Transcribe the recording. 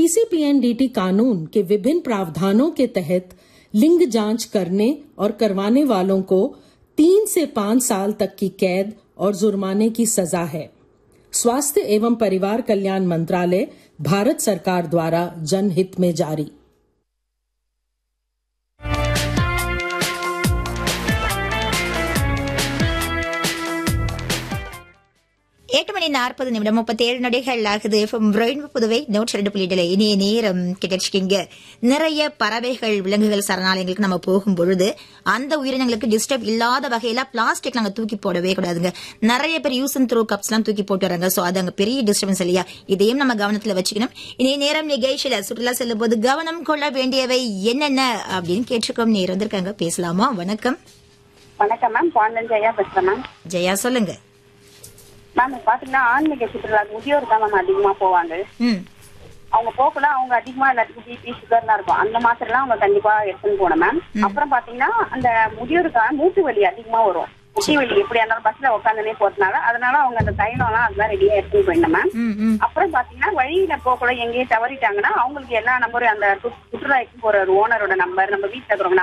PCPNDT कानून के विभिन्न प्रावधानों के तहत लिंग जांच करने और करवाने वालों को तीन से पांच साल तक की कैद और जुर्माने की सजा है स्वास्थ्य एवं परिवार कल्याण मंत्रालय भारत सरकार द्वारा जनहित में जारी எட்டு மணி நாற்பது நிமிடம் முப்பத்தி ஏழு நொடிகள் ஆகுது எஃப்எம் ரெயின்போ புதுவை நூற்றி ரெண்டு புள்ளிகளை இனிய நேரம் கிடைச்சிருக்கீங்க நிறைய பறவைகள் விலங்குகள் சரணாலயங்களுக்கு நம்ம போகும் பொழுது அந்த உயிரினங்களுக்கு டிஸ்டர்ப் இல்லாத வகையில பிளாஸ்டிக் நாங்க தூக்கி போடவே கூடாதுங்க நிறைய பேர் யூஸ் அண்ட் த்ரோ கப்ஸ் எல்லாம் தூக்கி போட்டு வராங்க சோ அது அங்க பெரிய டிஸ்டர்பன்ஸ் இல்லையா இதையும் நம்ம கவனத்துல வச்சுக்கணும் இனிய நேரம் நிகழ்ச்சியில சுற்றுலா செல்லும் போது கவனம் கொள்ள வேண்டியவை என்னென்ன அப்படின்னு கேட்டிருக்கோம் நேரம் வந்திருக்காங்க பேசலாமா வணக்கம் வணக்கம் மேம் பாண்டன் ஜெயா பேசுறேன் மேம் ஜெயா சொல்லுங்க மேம் இப்ப பாத்தீங்கன்னா ஆன்மீக சுற்றுலா முதியோர் தான் மேம் அதிகமா போவாங்க ம் அவங்க போகல அவங்க அதிகமா எல்லாத்துக்கும் பிபி சுகர்லாம் இருக்கும் அந்த மாத்திரை எல்லாம் அவங்க கண்டிப்பா எடுத்துன்னு போகணும் மேம் அப்புறம் பாத்தீங்கன்னா அந்த முதியோருக்கான மூட்டு வலி அதிகமா வரும் முட்டி வலி எப்படி இருந்தாலும் பஸ்ல உட்காந்துனே போறதுனால அதனால அவங்க அந்த தைலம் எல்லாம் அதெல்லாம் ரெடியா எடுத்துன்னு போயிடணும் மேம் ம் ம் அப்புறம் பாத்தீங்கன்னா வழியில போகல எங்கேயும் தவறிட்டாங்கன்னா அவங்களுக்கு எல்லா நம்பரும் அந்த சு- சுற்றுலாய்க்கு போற ஒரு ஓனரோட நம்பர் நம்ம வீட்டுல இருக்கிறவங்க